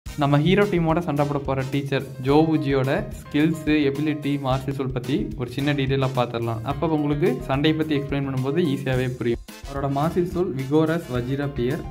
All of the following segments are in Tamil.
நம்ம ஹீரோ டீமோட சண்டை போட போகிற டீச்சர் ஜோவுஜியோட ஸ்கில்ஸு எபிலிட்டி மார்ஷியல் சோல் பற்றி ஒரு சின்ன டீட்டெயிலாக பார்த்துடலாம் அப்போ உங்களுக்கு சண்டையை பற்றி எக்ஸ்பிளைன் பண்ணும்போது ஈஸியாகவே புரியும் அவரோட martial soul vigorous Vajra bear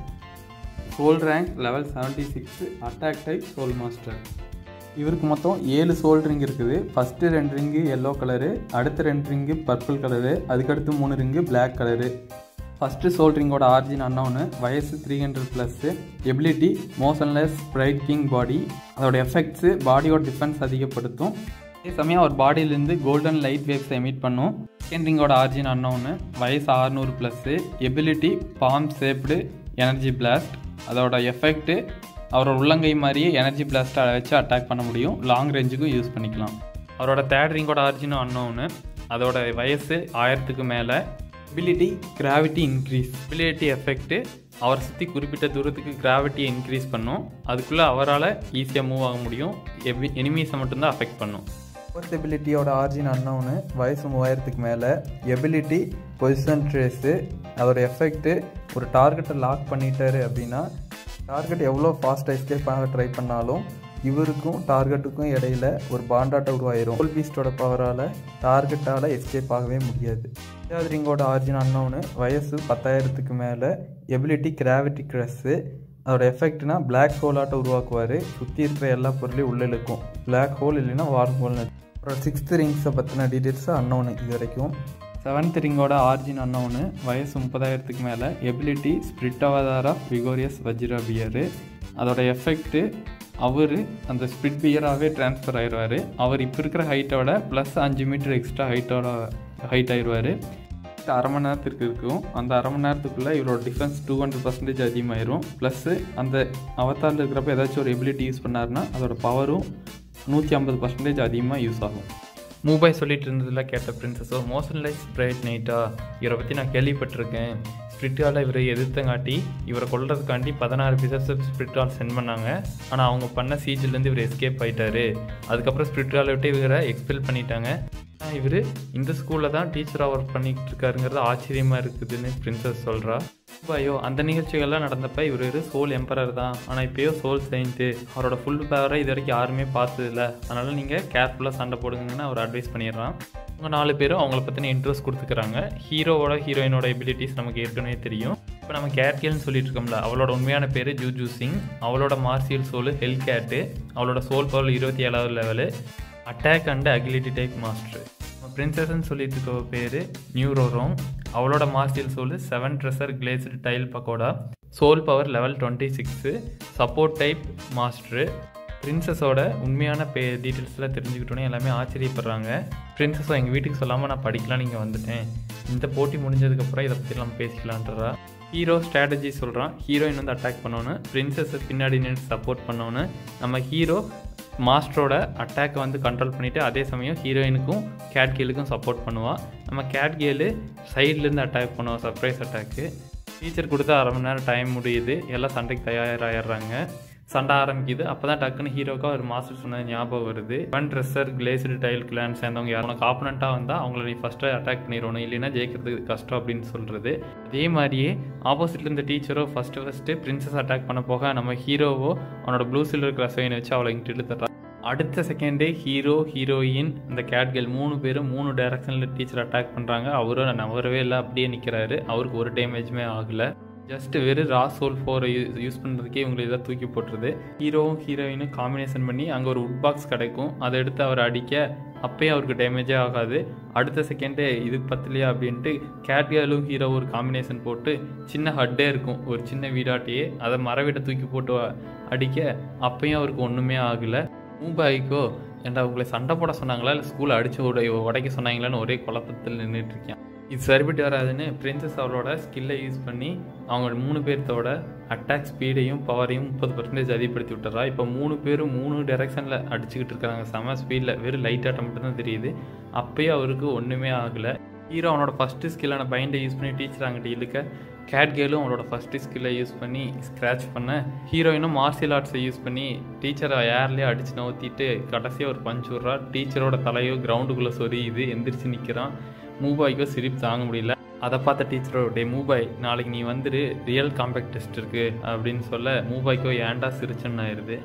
soul rank level seventy six attack type soul master இவருக்கு மொத்தம் ஏழு சோல் ரிங் இருக்குது ஃபஸ்ட்டு ரெண்டு ரிங்கு எல்லோ கலரு அடுத்த ரெண்டு ரிங்கு பர்பிள் கலரு அதுக்கடுத்து மூணு ring black colour first soul ரிங்கோட ஆர்ஜின் அன்னொன்று வயசு three hundred plus ability motionless bright king body அதோட எஃபெக்ட்ஸு பாடியோட டிஃபென்ஸ் அதிகப்படுத்தும் அதே சமயம் அவர் பாடியிலேருந்து கோல்டன் லைட் வேவ்ஸ் எமிட் பண்ணும் செகண்ட் ரிங்கோட ஆர்ஜின் அன்னொன்று வயசு ஆறுநூறு plus ability palm shaped energy blast அதோட எஃபெக்ட்டு அவரோட உள்ளங்கை மாதிரியே எனர்ஜி பிளாஸ்ட்டை வச்சு அட்டாக் பண்ண முடியும் லாங் ரேஞ்சுக்கும் யூஸ் பண்ணிக்கலாம் அவரோட தேர்ட் ரிங்கோட ஆர்ஜினும் அன்னோன்னு அதோட வயசு ஆயிரத்துக்கு மேலே ability gravity increase ability effect அவரை சுற்றி குறிப்பிட்ட தூரத்துக்கு கிராவிட்டியை இன்க்ரீஸ் பண்ணும் அதுக்குள்ளே அவரால் ஈஸியாக மூவ் ஆக முடியும் எபி எனிமீஸை மட்டும்தான் அஃபெக்ட் பண்ணும் ஃபோர்த் எபிலிட்டியோட ஆர்ஜின் அன்னவுனு வயசு மூவாயிரத்துக்கு மேலே எபிலிட்டி பொசிஷன் ட்ரேஸு அதோட எஃபெக்ட்டு ஒரு டார்கெட்டை லாக் பண்ணிட்டாரு அப்படின்னா டார்கெட் எவ்வளோ ஃபாஸ்ட்டாக எஸ்கேப் ஆக ட்ரை பண்ணாலும் இவருக்கும் டார்கெட்டுக்கும் இடையில ஒரு பாண்டாட்டம் உருவாயிரும் கோல் பீஸ்டோட பவரால் டார்கெட்டால் எஸ்கேப் ஆகவே முடியாது அஞ்சாவது ரிங்கோட ஆர்ஜின் அன்னவுனு வயசு பத்தாயிரத்துக்கு மேலே எபிலிட்டி கிராவிட்டி க்ரஸ்ஸு அதோட எஃபெக்ட்னா பிளாக் ஹோலாட்டம் உருவாக்குவார் சுற்றி இருக்கிற எல்லா பொருளையும் உள்ளே இழுக்கும் பிளாக் ஹோல் இல்லைன்னா வார் ஹோல்னு அப்புறம் சிக்ஸ்த் ரிங்ஸை பற்றின டீட்டெயில்ஸை அன்னோனு இது வரைக்கும் செவன்த் ரிங்கோட ஆர்ஜின் அன்னவுன்னு வயசு முப்பதாயிரத்துக்கு மேலே ability spirit avatar of vigorous Vajra bear அதோட எஃபெக்ட்டு அவர் அந்த ஸ்பிரிட் பியராகவே ட்ரான்ஸ்ஃபர் ஆயிடுவார் அவர் இப்போ இருக்கிற ஹைட்டோட ப்ளஸ் அஞ்சு மீட்டர் எக்ஸ்ட்ரா ஹைட்டோட ஹைட் ஆயிடுவார் அரை மணி நேரத்துக்கு இருக்கும் அந்த அரை மணி நேரத்துக்குள்ளே இவரோட டிஃபென்ஸ் டூ ஹண்ட்ரட் பர்சன்டேஜ் அதிகமாயிரும் ப்ளஸ்ஸு அந்த அவதாரில் இருக்கிறப்ப ஏதாச்சும் ஒரு எபிலிட்டி யூஸ் பண்ணாருன்னா அதோட பவரும் நூற்றி ஐம்பது பர்சன்டேஜ் அதிகமாக யூஸ் ஆகும் மூபாய் சொல்லிட்டு இருந்ததில் கேட்ட பிரின்சஸோ மோஷன்லைஸ் பிரைட் நைட்டா இவரை பற்றி நான் கேள்விப்பட்டிருக்கேன் ஸ்பிரிட்டால் இவரை எதிர்த்தங்காட்டி இவரை கொல்றதுக்காண்டி பதினாறு பிசர்ஸ் ஸ்பிரிட்டால் சென்ட் பண்ணாங்க ஆனால் அவங்க பண்ண சீஜிலேருந்து இவர் எஸ்கேப் ஆயிட்டாரு அதுக்கப்புறம் ஸ்பிரிட்டால் விட்டு இவரை எக்ஸ்பெல் பண்ணிட்டாங்க ஆனால் இவர் இந்த ஸ்கூலில் தான் டீச்சராக ஒர்க் பண்ணிக்கிட்டு இருக்காருங்கிறது ஆச்சரியமாக இருக்குதுன்னு பிரின்சஸ் சொல்கிறா ஐயோ அந்த நிகழ்ச்சிகள்லாம் நடந்தப்ப இவர் ஒரு சோல் எம்பரர் தான் ஆனால் இப்போயோ சோல் செயின்ட்டு அவரோட ஃபுல் பவரை இது வரைக்கும் யாருமே பார்த்ததில்ல அதனால் நீங்கள் கேர்ஃபுல்லாக சண்டை போடுங்கன்னு அவர் அட்வைஸ் பண்ணிடுறான் அவங்க நாலு பேரும் அவங்கள பற்றின இன்ட்ரெஸ்ட் கொடுத்துக்கிறாங்க ஹீரோவோட ஹீரோயினோட எபிலிட்டிஸ் நமக்கு ஏற்கனவே தெரியும் இப்போ நம்ம கேட்கேல்னு சொல்லிட்டு இருக்கோம்ல அவளோட உண்மையான பேர் ஜூஜூ சிங் அவளோட மார்சியல் சோல் ஹெல் கேட்டு அவளோட சோல் பவர் இருபத்தி ஏழாவது level attack and agility type master பிரின்சஸ்ன்னு சொல்லிட்டு இருக்க பேர் நியூரோரோம் அவளோட martial soul seven treasure glazed tile pagoda soul power level twenty six support type master பிரின்சஸோட உண்மையான பே டீட்டெயில்ஸ்லாம் தெரிஞ்சுக்கிட்டோன்னே எல்லாமே ஆச்சரியப்படுறாங்க பிரின்சஸோ எங்கள் வீட்டுக்கு சொல்லாமல் நான் படிக்கலாம் நீங்கள் வந்துட்டேன் இந்த போட்டி முடிஞ்சதுக்கப்புறம் இதை பற்றி நம்ம பேசிக்கலான்றா ஹீரோ ஸ்ட்ராட்டஜி சொல்கிறான் ஹீரோயின் வந்து அட்டாக் பண்ணோன்னு பிரின்சஸை பின்னாடி நின்று சப்போர்ட் பண்ணோன்னு நம்ம ஹீரோ மாஸ்டரோட அட்டாக்கை வந்து கண்ட்ரோல் பண்ணிவிட்டு அதே சமயம் ஹீரோயினுக்கும் கேட் கேலுக்கும் சப்போர்ட் பண்ணுவாள் நம்ம கேட் கேலு சைட்லேருந்து அட்டாக் பண்ணுவோம் சர்ப்ரைஸ் அட்டாக்கு டீச்சர் கொடுத்தா அரை மணி நேரம் டைம் முடியுது எல்லாம் சண்டைக்கு தயாராகிடுறாங்க சண்டை ஆரம்பிக்குது அப்போ தான் டக்குன்னு ஹீரோக்கா ஒரு மாஸ்டர் சொன்னது ஞாபகம் வருது one treasure glazed tile clan சேர்ந்தவங்க யாரும் உனக்கு ஆப்பனண்ட்டாக வந்தால் அவங்கள நீ ஃபஸ்ட்டு அட்டாக் பண்ணிடணும் இல்லைன்னா ஜெயிக்கிறதுக்கு கஷ்டம் அப்படின்னு சொல்கிறது அதே மாதிரியே ஆப்போசிட்டில் இருந்த டீச்சரோ ஃபஸ்ட்டு ஃபஸ்ட்டு பிரின்சஸ் அட்டாக் பண்ண போக நம்ம ஹீரோவோ அவனோட ப்ளூ சில்வர் கிளாஸைனை வச்சு அவளை இங்கிட்டு இழுத்துறா அடுத்த செகண்டே ஹீரோ ஹீரோயின் இந்த கேட்கள் மூணு பேரும் மூணு டைரக்ஷனில் டீச்சர் அட்டாக் பண்ணுறாங்க அவரும் நவரவே இல்லை அப்படியே நிற்கிறாரு அவருக்கு ஒரு டேமேஜுமே ஆகலை ஜஸ்ட் வெறும் ரா சோல் ஃபோரை யூஸ் பண்ணுறதுக்கே இவங்களை இதாக தூக்கி போட்டுருது ஹீரோவும் ஹீரோயினும் காம்பினேஷன் பண்ணி அங்கே ஒரு உட் பாக்ஸ் கிடைக்கும் அதை எடுத்து அவர் அடிக்க அப்பயும் அவருக்கு டேமேஜே ஆகாது அடுத்த செகண்டே இது பத்தலையா அப்படின்ட்டு கேட்கலும் ஹீரோ ஒரு காம்பினேஷன் போட்டு சின்ன ஹட்டே இருக்கும் ஒரு சின்ன வீடாட்டியே அதை மரவீட்டை தூக்கி போட்டு அடிக்க அப்பயும் அவருக்கு ஒன்றுமே ஆகலை மூபாய்க்கோ ஏன்டா உங்களை சண்டை போட சொன்னாங்களா இல்லை ஸ்கூலை அடித்து உடை உடைக்க சொன்னாங்களான்னு ஒரே குழப்பத்தில் நின்றுட்டு இருக்கேன் இது சரிபட்டு வராதுன்னு பிரின்சஸ் அவளோட ஸ்கில்லை யூஸ் பண்ணி அவங்க மூணு பேர்த்தோட அட்டாக் ஸ்பீடையும் பவரையும் முப்பது பர்சன்டேஜ் அதிகப்படுத்தி விட்டுறா இப்போ மூணு பேரும் மூணு டைரக்ஷனில் அடிச்சுக்கிட்டு இருக்காங்க செம ஸ்பீடில் வெறும் லைட் ஆட்டம் மட்டும்தான் தெரியுது அப்பயே அவருக்கு ஒன்றுமே ஆகலை ஹீரோ அவனோட ஃபஸ்ட்டு ஸ்கில்லான பைண்டை யூஸ் பண்ணி டீச்சர் அங்கிட்ட இழுக்க கேட் கேலும் அவனோட ஃபஸ்ட்டு ஸ்கில்லை யூஸ் பண்ணி ஸ்க்ராச் பண்ண ஹீரோயினும் மார்ஷியல் ஆர்ட்ஸை யூஸ் பண்ணி டீச்சரை ஏர்லேயே அடித்து நவுத்திட்டு கடைசியாக ஒரு பஞ்ச் விட்றா டீச்சரோட தலையோ கிரவுண்டுக்குள்ளே சொரியுது எந்திரிச்சு நிற்கிறான் மூபாய்க்கோ சிரிப்பு தாங்க முடியல அதை பார்த்த டீச்சரோட டே மூபாய் நாளைக்கு நீ வந்துடு ரியல் காம்பேக்ட் டெஸ்ட் இருக்குது அப்படின்னு சொல்ல மூபாய்க்கோ ஏன்டா சிரிச்சன்னு ஆயிடுது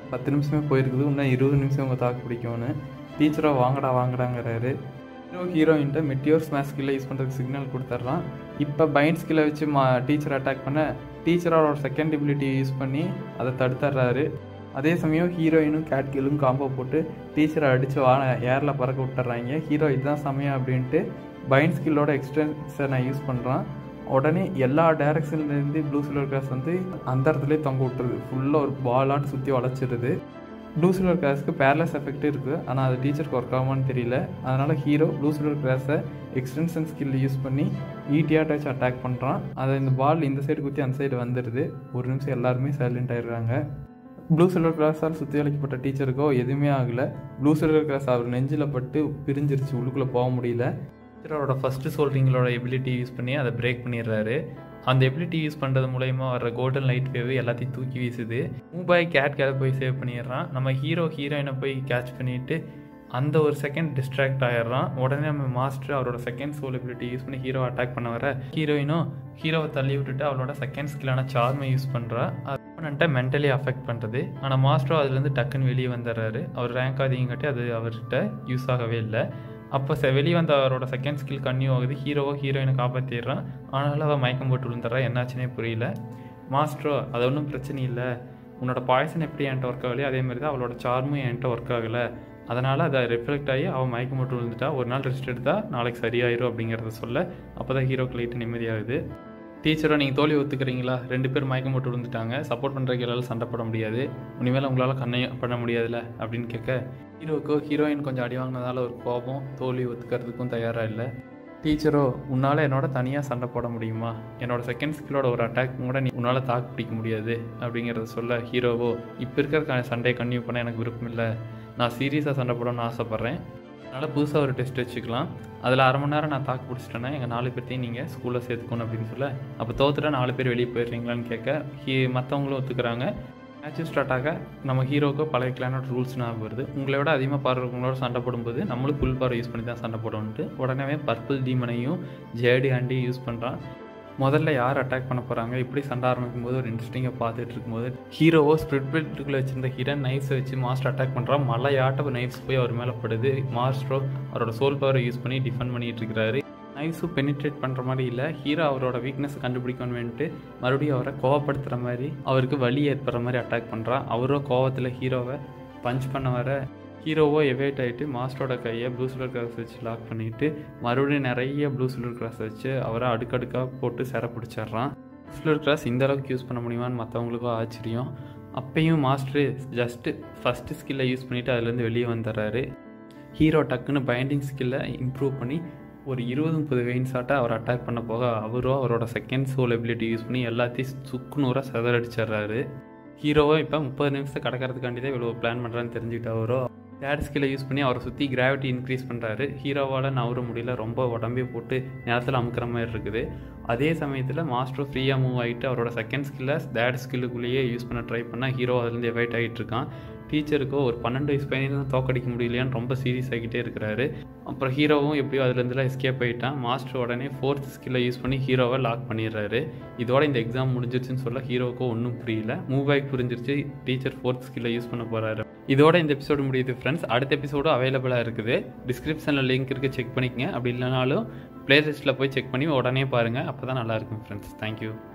பத்து நிமிஷமே போயிருக்குது இன்னும் இருபது நிமிஷம் உங்கள் தாக்கு பிடிக்கும்னு டீச்சரோ வாங்கடா வாங்கடாங்கிறாரு ஹீரோ ஹீரோயின்ட்ட மெட்டியோர் ஸ்மாஷ் ஸ்கில்லை யூஸ் பண்ணுறதுக்கு சிக்னல் கொடுத்துட்றான் இப்போ பைண்ட் ஸ்கில்லை வச்சு மா டீச்சர் அட்டாக் பண்ண டீச்சரோட செகண்ட் எபிலிட்டி யூஸ் பண்ணி அதை தடுத்துட்றாரு அதே சமயம் ஹீரோயினும் கேட்கிலும் காம்போ போட்டு டீச்சரை அடித்து வா ஏரில் பறக்க விட்டுறாங்க ஹீரோ இதுதான் சமயம் அப்படின்ட்டு பைண்ட் ஸ்கில்லோட எக்ஸ்டென்ஷனை யூஸ் பண்ணுறான் உடனே எல்லா டைரக்ஷன்லேருந்து ப்ளூ சில்வர் கிராஸ் வந்து அந்த இடத்துலேயே தொங்க விட்டுருது ஃபுல்லாக ஒரு பாலாட்டு சுற்றி வளைச்சிருது ப்ளூ சில்வர் கிராஸ்க்கு பேரலஸ் எஃபெக்ட் இருக்குது ஆனால் அது டீச்சருக்கு ஒர்க் ஆகுமான்னு தெரியல அதனால் ஹீரோ ப்ளூ சில்வர் கிராஸை எக்ஸ்டென்ஷன் ஸ்கில் யூஸ் பண்ணி ஈட்டியாக டச் அட்டாக் பண்ணுறான் அதை இந்த பால் இந்த சைடு குத்தி அந்த சைடு வந்துடுது ஒரு நிமிஷம் எல்லாருமே சைலண்ட் ஆயிடுறாங்க ப்ளூ சில்வர் கிராஸால் சுற்றி அழைக்கப்பட்ட டீச்சருக்கோ எதுவுமே ஆகலை ப்ளூ சில்வர் கிராஸ் அவர் நெஞ்சில் பட்டு பிரிஞ்சிருச்சு உள்ளுக்குள்ளே போக முடியல டீச்சரோட ஃபஸ்ட்டு சோல்ரிங்களோட எபிலிட்டி யூஸ் பண்ணி அதை பிரேக் பண்ணிடுறாரு அந்த எபிலிட்டி யூஸ் பண்ணுறது மூலயமா வர்ற கோல்டன் லைட் வேவ் எல்லாத்தையும் தூக்கி வீசுது மூபாய் கேட் கேட் போய் சேவ் பண்ணிடுறான் நம்ம ஹீரோ ஹீரோயினை போய் கேட்ச் பண்ணிட்டு அந்த ஒரு செகண்ட் டிஸ்ட்ராக்ட் ஆயிடுறான் உடனே நம்ம மாஸ்டர் அவரோட செகண்ட் சோல் எபிலிட்டி யூஸ் பண்ணி ஹீரோ அட்டாக் பண்ண வர ஹீரோயினும் ஹீரோவை தள்ளி விட்டுட்டு அவளோட செகண்ட் ஸ்கில்லான சார்மை யூஸ் பண்ணுறா அப்போனண்ட்டை மென்டலி அஃபெக்ட் பண்ணுறது ஆனால் மாஸ்டரோ அதுலேருந்து டக்குன்னு வெளியே வந்துடுறாரு அவர் ரேங்க் அதிகங்காட்டி அது அவர்கிட்ட யூஸ் ஆகவே இல்லை அப்போ செ வெளியே வந்த அவரோட செகண்ட் ஸ்கில் கன்னியூ ஆகுது ஹீரோவோ ஹீரோயினை காப்பாற்றிடுறான் ஆனாலும் அவள் மயக்கம் போட்டு விழுந்துடுறா என்னாச்சுனே புரியல மாஸ்டரோ அது ஒன்றும் பிரச்சனை இல்லை உன்னோட பாய்சன் எப்படி என்கிட்ட ஒர்க் ஆகலையோ அதே மாதிரி தான் அவளோட சார்மும் என்கிட்ட ஒர்க் ஆகலை அதனால் அதை ரிஃப்ளெக்ட் ஆகி அவள் மயக்கம் போட்டு விழுந்துட்டா ஒரு நாள் ரெஸ்ட் எடுத்தா நாளைக்கு சரியாயிரும் அப்படிங்கிறத சொல்ல அப்போ தான் ஹீரோக்கு லைட்டு நிம்மதியாகுது டீச்சரோ நீங்கள் தோல்வி ஒத்துக்கிறீங்களா ரெண்டு பேர் மயக்கம் போட்டு விழுந்துட்டாங்க சப்போர்ட் பண்ணுறதுக்கு எல்லாரும் சண்டை போட முடியாது இனிமேல் உங்களால் கண்ணை பண்ண முடியாதுல்ல அப்படின்னு கேட்க ஹீரோக்கோ ஹீரோயின் கொஞ்சம் அடி வாங்கினதால ஒரு கோபம் தோல்வி ஒத்துக்கிறதுக்கும் தயாராக இல்லை டீச்சரோ உன்னால் என்னோட தனியாக சண்டை போட முடியுமா என்னோட செகண்ட் ஸ்கில்லோட ஒரு அட்டாக் கூட நீ உன்னால் தாக்கு பிடிக்க முடியாது அப்படிங்கிறத சொல்ல ஹீரோவோ இப்போ இருக்கிற சண்டையை கன்டினியூ பண்ண எனக்கு விருப்பம் இல்லை நான் சீரியஸாக சண்டை போடணும்னு ஆசைப்பட்றேன் அதனால் புதுசாக ஒரு டெஸ்ட் வச்சுக்கலாம் அதில் அரை மணி நேரம் நான் தாக்கு பிடிச்சிட்டேன்னா எங்கள் நாலு பேர்த்தையும் நீங்கள் ஸ்கூலில் சேர்த்துக்கணும் அப்படின்னு சொல்ல அப்போ தோத்துட்டா நாலு பேர் வெளியே போயிடுறீங்களான்னு கேட்க ஹீ மற்றவங்களும் ஒத்துக்கிறாங்க மேட்ச் ஸ்டார்ட் ஆக நம்ம ஹீரோக்கு பழைய கிளானோட ரூல்ஸ் ஞாபகம் வருது உங்களை விட அதிகமாக பார்வைங்களோட சண்டை போடும்போது நம்மளும் ஃபுல் பார்வை யூஸ் பண்ணி தான் சண்டை போடணுன்ட்டு உடனே பர்பிள் டீமனையும் ஜேடி ஆண்டியும் யூஸ் பண்ணுறான் முதல்ல யார் அட்டாக் பண்ண போகிறாங்க இப்படி சண்டை ஆரம்பிக்கும் போது ஒரு இன்ட்ரெஸ்டிங்காக பார்த்துட்டு இருக்கும்போது ஹீரோவோ ஸ்ப்ரிட் பெல்ட்டுக்குள்ளே வச்சிருந்த ஹீரன் நைஃப்ஸை வச்சு மாஸ்டர் அட்டாக் பண்ணுறான் மலையாட்ட நைஃப்ஸ் போய் அவர் மேலே படுது மாஸ்டரோ அவரோட சோல் பவரை யூஸ் பண்ணி டிஃபெண்ட் பண்ணிட்டு இருக்கிறாரு நைஃப்ஸும் பெனிட்ரேட் பண்ணுற மாதிரி இல்லை ஹீரோ அவரோட வீக்னஸ் கண்டுபிடிக்கணும் வேண்ட்டு மறுபடியும் அவரை கோவப்படுத்துகிற மாதிரி அவருக்கு வலி ஏற்படுற மாதிரி அட்டாக் பண்ணுறான் அவரோ கோவத்தில் ஹீரோவை பஞ்ச் பண்ண வர ஹீரோவோ எவேட் ஆகிட்டு மாஸ்டரோட கையை ப்ளூ சில்வர் கிராஸ் வச்சு லாக் பண்ணிவிட்டு மறுபடியும் நிறைய ப்ளூ சில்வர் கிராஸ் வச்சு அவரை அடுக்கடுக்காக போட்டு சிற பிடிச்சிட்றான் சில்வர் கிராஸ் இந்த அளவுக்கு யூஸ் பண்ண முடியுமான்னு மற்றவங்களுக்கும் ஆச்சரியம் அப்பையும் மாஸ்டரு ஜஸ்ட்டு ஃபஸ்ட்டு ஸ்கில்லை யூஸ் பண்ணிவிட்டு அதுலேருந்து வெளியே வந்துடுறாரு ஹீரோ டக்குன்னு பைண்டிங் ஸ்கில்லை இம்ப்ரூவ் பண்ணி ஒரு இருபது முப்பது வெயின் ஷாட்டை அவர் அட்டாக் பண்ண போக அவரோ அவரோட செகண்ட் சோல் எபிலிட்டி யூஸ் பண்ணி எல்லாத்தையும் சுக்குநூறாக செதறடிச்சிடுறாரு ஹீரோவோ இப்போ முப்பது நிமிஷத்தை கடக்கிறதுக்காண்டி தான் இவ்வளோ பிளான் பண்ணுறான்னு தெரிஞ்சுக்கிட்டு அவரோ தேர்ட் ஸ்கில்லை யூஸ் பண்ணி அவரை சுற்றி கிராவிட்டி இன்க்ரீஸ் பண்ணுறாரு ஹீரோவால் நவர முடியல ரொம்ப உடம்பே போட்டு நேரத்தில் அமுக்கிற மாதிரி இருக்குது அதே சமயத்தில் மாஸ்டர் ஃப்ரீயாக மூவ் ஆகிட்டு அவரோட செகண்ட் ஸ்கில்லை தேர்ட் ஸ்கில்லுக்குள்ளேயே யூஸ் பண்ண ட்ரை பண்ணால் ஹீரோ அதுலேருந்து எவைட் ஆகிட்டு இருக்கான் டீச்சருக்கோ ஒரு பன்னெண்டு வயசு பையனும் தோக்கடிக்க முடியலையான்னு ரொம்ப சீரியஸ் ஆகிட்டே இருக்கிறாரு அப்புறம் ஹீரோவும் எப்படியோ அதுலேருந்துலாம் எஸ்கேப் ஆகிட்டான் மாஸ்டர் உடனே ஃபோர்த் ஸ்கில்லை யூஸ் பண்ணி ஹீரோவை லாக் பண்ணிடுறாரு இதோட இந்த எக்ஸாம் முடிஞ்சிருச்சுன்னு சொல்ல ஹீரோவுக்கோ ஒன்றும் புரியல மூவ் ஆகி புரிஞ்சிருச்சு டீச்சர் ஃபோர்த் ஸ்கில்லை யூஸ் பண்ண போகிறாரு இதோட இந்த எபிசோடு முடியுது ஃப்ரெண்ட்ஸ் அடுத்த எபிசோடும் அவைலபிளாக இருக்குது டிஸ்கிரிப்ஷனில் லிங்க் இருக்குது செக் பண்ணிக்கங்க அப்படி இல்லைனாலும் பிளேலிஸ்ட்டில் போய் செக் பண்ணி உடனே பாருங்கள் அப்போ தான் நல்லாயிருக்கும் ஃப்ரெண்ட்ஸ் தேங்க்யூ